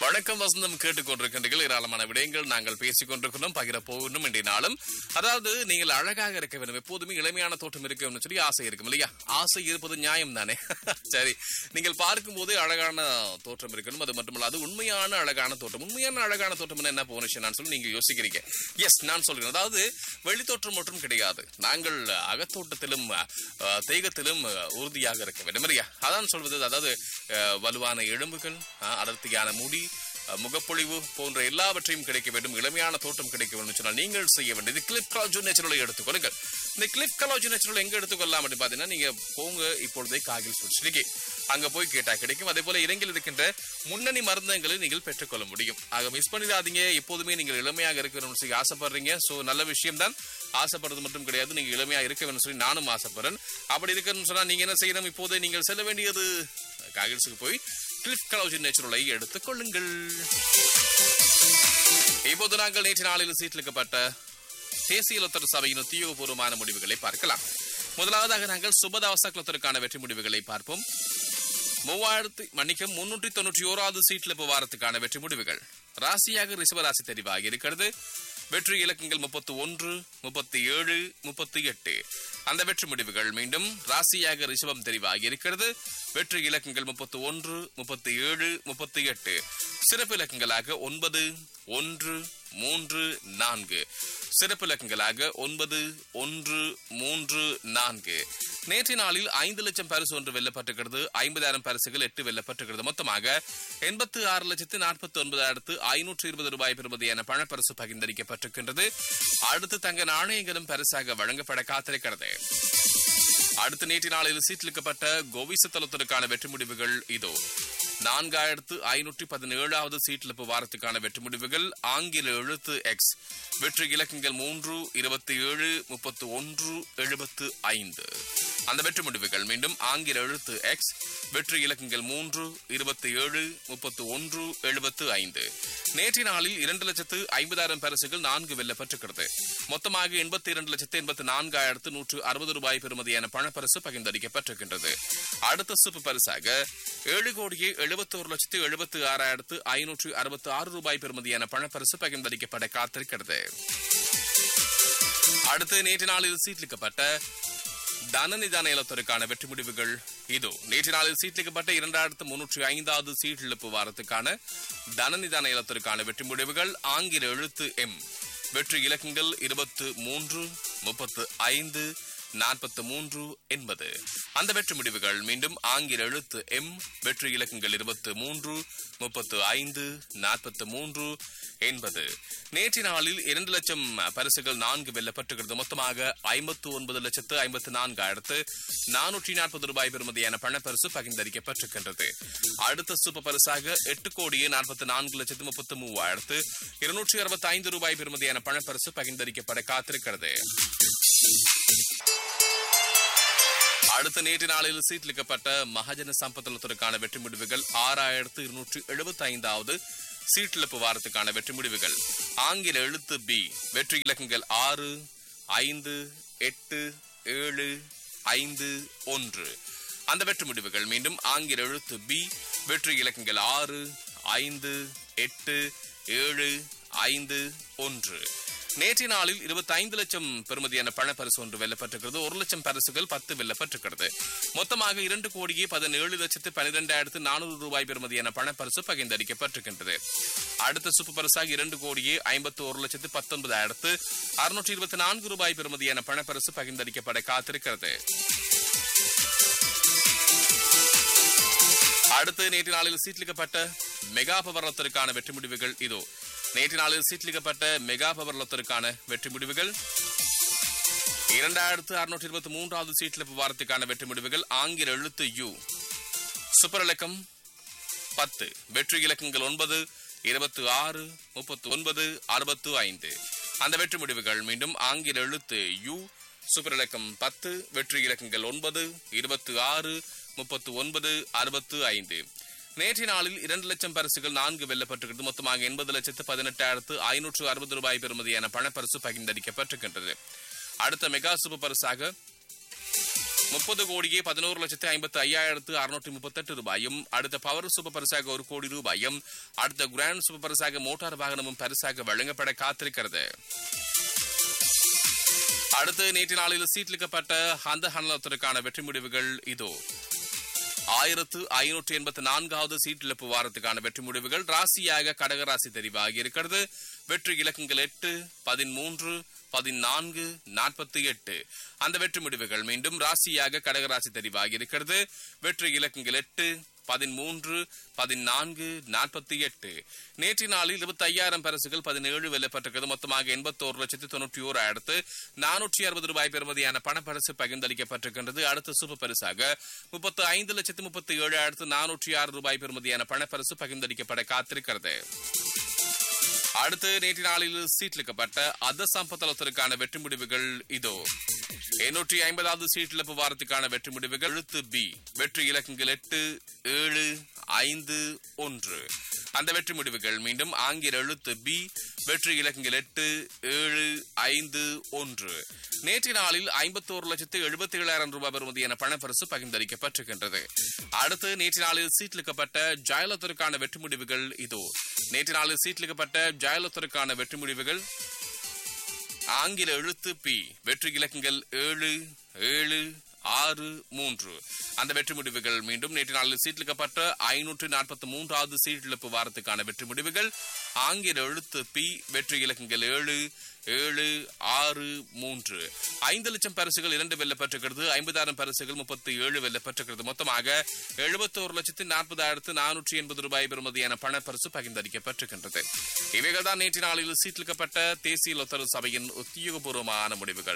வணக்கம் வசந்தம் கேட்டுக்கொண்டிருக்கின்றீர்கள் ஏராளமான விடயங்கள் நாங்கள் பேசிக் கொண்டிருக்கிறோம் பகிர போகணும் என்ற நாளும் அதாவது நீங்கள் அழகாக இருக்க வேண்டும் எப்போதுமே இளமையான தோட்டம் இருக்கணும்னு சொல்லி ஆசை இருக்கும் இல்லையா ஆசை இருப்பது நியாயம் தானே சரி நீங்கள் பார்க்கும்போது அழகான தோற்றம் இருக்கணும் அது மட்டுமல்ல அது உண்மையான அழகான தோட்டம் உண்மையான அழகான தோட்டம் என்ன போனுச்சு நான் சொல்லி நீங்க யோசிக்கிறீங்க எஸ் நான் சொல்கிறேன் அதாவது வெளித்தோற்றம் மட்டும் கிடையாது நாங்கள் அகத்தோட்டத்திலும் அஹ், தேகத்திலும் அஹ், உறுதியாக இருக்க வேண்டும் இல்லையா அதான் சொல்வது அதாவது அஹ், வலுவான எலும்புகள் அஹ், அடர்த்தியான முடி அஹ், முகப்பொழிவு போன்ற எல்லாவற்றையும் கிடைக்க வேண்டும் இளமையான தோட்டம் கிடைக்க வேண்டும் சொன்னால் நீங்கள் செய்ய வேண்டியது கிளிப் காலஜு நேச்சுரலை எடுத்துக்கொள்ளுங்கள் இந்த கிளிப் காலஜு நேச்சுரல் எங்க எடுத்துக்கொள்ளலாம் அப்படின்னு பாத்தீங்கன்னா நீங்க போங்க இப்பொழுதே காகில் சுற்றிக்கு அங்க போய் கேட்டா கிடைக்கும் அதே போல இறங்கில் இருக்கின்ற முன்னணி மருந்தங்களை நீங்கள் பெற்றுக்கொள்ள முடியும் ஆக மிஸ் பண்ணிடாதீங்க எப்போதுமே நீங்கள் இளமையாக இருக்கணும்னு சொல்லி ஆசைப்படுறீங்க சோ நல்ல விஷயம் தான் ஆசைப்படுறது மட்டும் கிடையாது நீங்க இளமையா இருக்க வேணும்னு சொல்லி நானும் ஆசைப்படுறேன் அப்படி இருக்கணும்னு சொன்னா நீங்க என்ன செய்யணும் இப்போதே நீங்கள் செல்ல வேண்டியது காகில்ஸுக்கு போய் கிளிப் கலோஜின் நேச்சுரலை எடுத்துக் கொள்ளுங்கள் இப்போது நாங்கள் நேற்று நாளில் சீட்டிலிக்கப்பட்ட தேசிய லொத்தர் சபையின் உத்தியோகபூர்வமான முடிவுகளை பார்க்கலாம் முதலாவதாக நாங்கள் சுபதாவச குலத்திற்கான வெற்றி முடிவுகளை பார்ப்போம் மூவாயிரத்தி மன்னிக்கும் முன்னூற்றி தொண்ணூற்றி ஓராவது சீட்ல வாரத்துக்கான வெற்றி முடிவுகள் ராசியாக ரிஷபராசி தெரிவாகி இருக்கிறது வெற்றி இலக்கங்கள் முப்பத்தி ஒன்று முப்பத்தி ஏழு முப்பத்தி எட்டு அந்த வெற்றி முடிவுகள் மீண்டும் ராசியாக ரிஷபம் தெரிவாகி இருக்கிறது வெற்றி இலக்கங்கள் முப்பத்தி ஒன்று முப்பத்தி ஏழு முப்பத்தி எட்டு சிறப்பு இலக்கங்களாக ஒன்பது ஒன்று மூன்று நான்கு சிறப்பு இலக்கங்களாக ஒன்பது ஒன்று மூன்று நான்கு நேற்று நாளில் ஐந்து லட்சம் பரிசு ஒன்று வெல்லப்பட்டிருக்கிறது ஐம்பதாயிரம் பரிசுகள் எட்டு வெல்லப்பட்டிருக்கிறது மொத்தமாக எண்பத்து ஆறு லட்சத்து நாற்பத்தி ஒன்பதாயிரத்து ஐநூற்று இருபது ரூபாய் பெறுமதியான பணப்பரிசு பகிர்ந்தளிக்கப்பட்டிருக்கின்றது அடுத்து தங்க நாணயங்களும் பரிசாக வழங்கப்பட காத்திருக்கிறது அடுத்த நேற்று நாளில் சீட்டிலிக்கப்பட்ட கோவிசத்தலத்திற்கான வெற்றி முடிவுகள் இதோ நான்காயிரத்து ஐநூற்றி பதினேழாவது சீட்டிலிப்பு வாரத்துக்கான வெற்றி முடிவுகள் ஆங்கில எழுத்து எக்ஸ் வெற்றி இலக்கங்கள் மூன்று இருபத்தி ஏழு முப்பத்து ஒன்று எழுபத்து ஐந்து அந்த வெற்றி முடிவுகள் மீண்டும் ஆங்கில எழுத்து எக்ஸ் வெற்றி இலக்கங்கள் மூன்று இருபத்தி ஏழு முப்பத்து ஒன்று எழுபத்து ஐந்து நேற்று நாளில் இரண்டு லட்சத்து ஐம்பதாயிரம் பரிசுகள் நான்கு வெல்லப்பட்டிருக்கிறது மொத்தமாக எண்பத்தி இரண்டு லட்சத்து எண்பத்தி நான்காயிரத்து நூற்று அறுபது ரூபாய் பெறுமதியான பணப்பரிசு பகிர்ந்தளிக்கப்பட்டிருக்கின்றது அடுத்த சிறப்பு பரிசாக ஏழு கோடியே எழுபத்தோரு லட்சத்து எழுபத்து ஆறாயிரத்து ஐநூற்று அறுபத்தி ஆறு ரூபாய் பெறுமதியான பணப்பரிசு பகிர்ந்தளிக்கப்பட காத்திருக்கிறது அடுத்து நேற்று நாளில் சீட்லிக்கப்பட்ட தனநிதான இலத்திற்கான வெற்றி முடிவுகள் இதோ நேற்று நாளில் சீட்லிக்கப்பட்ட இரண்டாயிரத்து முன்னூற்றி ஐந்தாவது சீட் இழப்பு வாரத்துக்கான தனநிதான இலத்திற்கான வெற்றி முடிவுகள் ஆங்கில எழுத்து எம் வெற்றி இலக்கங்கள் இருபத்து மூன்று முப்பத்து ஐந்து நாற்பத்து மூன்று என்பது அந்த வெற்றி முடிவுகள் மீண்டும் ஆங்கில எழுத்து எம் வெற்றி இலக்கங்கள் இருபத்து மூன்று முப்பத்து ஐந்து நாற்பத்து மூன்று என்பது நேற்று நாளில் இரண்டு லட்சம் பரிசுகள் நான்கு வெல்லப்பட்டிருக்கிறது மொத்தமாக ஐம்பத்து ஒன்பது லட்சத்து ஐம்பத்து நான்காயிரத்து நானூற்றி நாற்பது ரூபாய் பெறுமதியான பணப்பரிசு பகிர்ந்தளிக்கப்பட்டிருக்கின்றது அடுத்த சூப்பர் பரிசாக எட்டு கோடியே நாற்பத்தி நான்கு லட்சத்து முப்பத்து மூவாயிரத்து இருநூற்றி அறுபத்தி ஐந்து ரூபாய் பெறுமதியான பணப்பரிசு பகிர்ந்தளிக்கப்பட காத்திருக்கிறது அடுத்த நேற்று நாளில் சீட்லிக்கப்பட்ட மகாஜன சம்பத்தலத்திற்கான வெற்றி முடிவுகள் ஆறாயிரத்து இருநூற்று எழுபத்தி ஐந்தாவது சீட்டிழப்பு வாரத்துக்கான வெற்றி முடிவுகள் ஆங்கில எழுத்து பி வெற்றி இலக்கங்கள் ஆறு ஐந்து எட்டு ஏழு ஐந்து ஒன்று அந்த வெற்றி முடிவுகள் மீண்டும் ஆங்கில எழுத்து பி வெற்றி இலக்கங்கள் ஆறு ஐந்து எட்டு ஏழு ஐந்து ஒன்று நேற்று நாளில் இருபத்தி ஐந்து லட்சம் பெறுமதியான பணப்பரிசு ஒன்று வெல்லப்பட்டிருக்கிறது ஒரு லட்சம் பரிசுகள் பத்து வெல்லப்பட்டிருக்கிறது மொத்தமாக இரண்டு கோடியே பதினேழு லட்சத்து பனிரெண்டாயிரத்து நானூறு ரூபாய் பெறுமதியான பணப்பரிசு பகிர்ந்தளிக்கப்பட்டிருக்கின்றது அடுத்த சூப்பர் பரிசாக இரண்டு கோடியே ஐம்பத்தி ஒரு லட்சத்து பத்தொன்பதாயிரத்து அறுநூற்றி இருபத்தி நான்கு ரூபாய் பெறுமதியான பணப்பரிசு பகிர்ந்தளிக்கப்பட காத்திருக்கிறது அடுத்து நேற்று நாளில் சீட்லிக்கப்பட்ட மெகா பவர்லத்திற்கான வெற்றி முடிவுகள் இதோ நேற்று நாளில் சீட்லிக்கப்பட்ட மெகா பவர்லத்திற்கான வெற்றி முடிவுகள் இரண்டாயிரத்து அறுநூற்றி இருபத்தி மூன்றாவது சீட்லிப்பு வாரத்துக்கான வெற்றி முடிவுகள் ஆங்கில எழுத்து யு சூப்பர் இலக்கம் பத்து வெற்றி இலக்கங்கள் ஒன்பது இருபத்தி ஆறு முப்பத்தி ஒன்பது அறுபத்து ஐந்து அந்த வெற்றி முடிவுகள் மீண்டும் ஆங்கில எழுத்து யு சூப்பர் இலக்கம் பத்து வெற்றி இலக்கங்கள் ஒன்பது இருபத்தி ஆறு முப்பத்து ஒன்பது அறுபத்து ஐந்து நேற்று நாளில் இரண்டு லட்சம் பரிசுகள் நான்கு வெல்லப்பட்டிருக்கிறது மொத்தமாக எண்பது லட்சத்து பதினெட்டாயிரத்து ஐநூற்று அறுபது ரூபாய் பெறுமதியான பணப்பரிசு பகிர்ந்தளிக்கப்பட்டிருக்கின்றது அடுத்த மெகா சூப்பர் பரிசாக முப்பது கோடியே பதினோரு லட்சத்து ஐம்பத்து ஐயாயிரத்து அறுநூற்றி முப்பத்தெட்டு ரூபாயும் அடுத்த பவர் சூப்பர் பரிசாக ஒரு கோடி ரூபாயும் அடுத்த கிராண்ட் சூப்பர் பரிசாக மோட்டார் வாகனமும் பரிசாக வழங்கப்பட காத்திருக்கிறது அடுத்து நேற்று நாளில் சீட்லிக்கப்பட்ட அந்த ஹனலத்திற்கான வெற்றி முடிவுகள் இதோ ஆயிரத்து ஐநூற்று எண்பத்தி நான்காவது சீட்டிழப்பு வாரத்துக்கான வெற்றி முடிவுகள் ராசியாக கடகராசி தெரிவாகி இருக்கிறது வெற்றி இலக்கங்கள் எட்டு பதிமூன்று பதினான்கு நாற்பத்தி எட்டு அந்த வெற்றி முடிவுகள் மீண்டும் ராசியாக கடகராசி தெரிவாகி இருக்கிறது வெற்றி இலக்கங்கள் எட்டு பதிமூன்று பதினான்கு நாற்பத்தி எட்டு நேற்று நாளில் இருபத்தி ஐயாயிரம் பரிசுகள் பதினேழு வெல்லப்பட்டிருக்கிறது மொத்தமாக எண்பத்தோரு லட்சத்தி தொண்ணூற்றி ஓராயிரத்து நானூற்றி அறுபது ரூபாய் பெறுமதியான பணப்பரிசு பகிர்ந்தளிக்கப்பட்டிருக்கின்றது அடுத்த சூப்பர் பரிசாக முப்பத்து ஐந்து லட்சத்து முப்பத்தி ஏழாயிரத்து நானூற்றி ஆறு ரூபாய் பெறுமதியான பணப்பரிசு பகிர்ந்தளிக்கப்பட காத்திருக்கிறது அடுத்து நேற்று நாளில் சீட்லிக்கப்பட்ட அத சம்பத்தலத்திற்கான வெற்றி முடிவுகள் இதோ எண்ணூற்றி ஐம்பதாவது சீட்டிழப்பு வாரத்துக்கான வெற்றி முடிவுகள் எழுத்து பி வெற்றி இலக்கங்கள் எட்டு ஏழு ஐந்து ஒன்று அந்த வெற்றி முடிவுகள் மீண்டும் ஆங்கில எழுத்து பி வெற்றி இலக்கங்கள் எட்டு ஏழு ஐந்து ஒன்று நேற்று நாளில் ஐம்பத்தோரு லட்சத்து எழுபத்தி ஏழாயிரம் ரூபாய் பெறுமதியான பணப்பரிசு பகிர்ந்தளிக்கப்பட்டிருக்கின்றது அடுத்து நேற்று நாளில் சீட்லிக்கப்பட்ட ஜெயலலிதாவுக்கான வெற்றி முடிவுகள் இதோ நேற்று நாளில் சீட்லிக்கப்பட்ட ஜெயலலிதாவுக்கான வெற்றி முடிவுகள் ஆங்கில எழுத்து பி வெற்றி இலக்கங்கள் ஏழு ஏழு ஆறு மூன்று அந்த வெற்றி முடிவுகள் மீண்டும் நேற்று நாளில் சீட்லிக்கப்பட்ட ஐநூற்று நாற்பத்தி மூன்றாவது சீட்டிழப்பு வாரத்துக்கான வெற்றி முடிவுகள் ஆங்கில எழுத்து பி வெற்றி இலக்கங்கள் ஏழு ஏழு ஆறு மூன்று ஐந்து லட்சம் பரிசுகள் இரண்டு வெல்லப்பட்டிருக்கிறது ஐம்பதாயிரம் பரிசுகள் முப்பத்தி ஏழு வெல்லப்பட்டிருக்கிறது மொத்தமாக எழுபத்தோரு லட்சத்து நாற்பதாயிரத்து நானூற்றி எண்பது ரூபாய் பெறுமதியான பணப்பரிசு பகிர்ந்தளிக்கப்பட்டிருக்கின்றது இவைகள் தான் நேற்று நாளில் சீட்லிக்கப்பட்ட தேசிய லொத்தர் சபையின் உத்தியோகபூர்வமான முடிவுகள்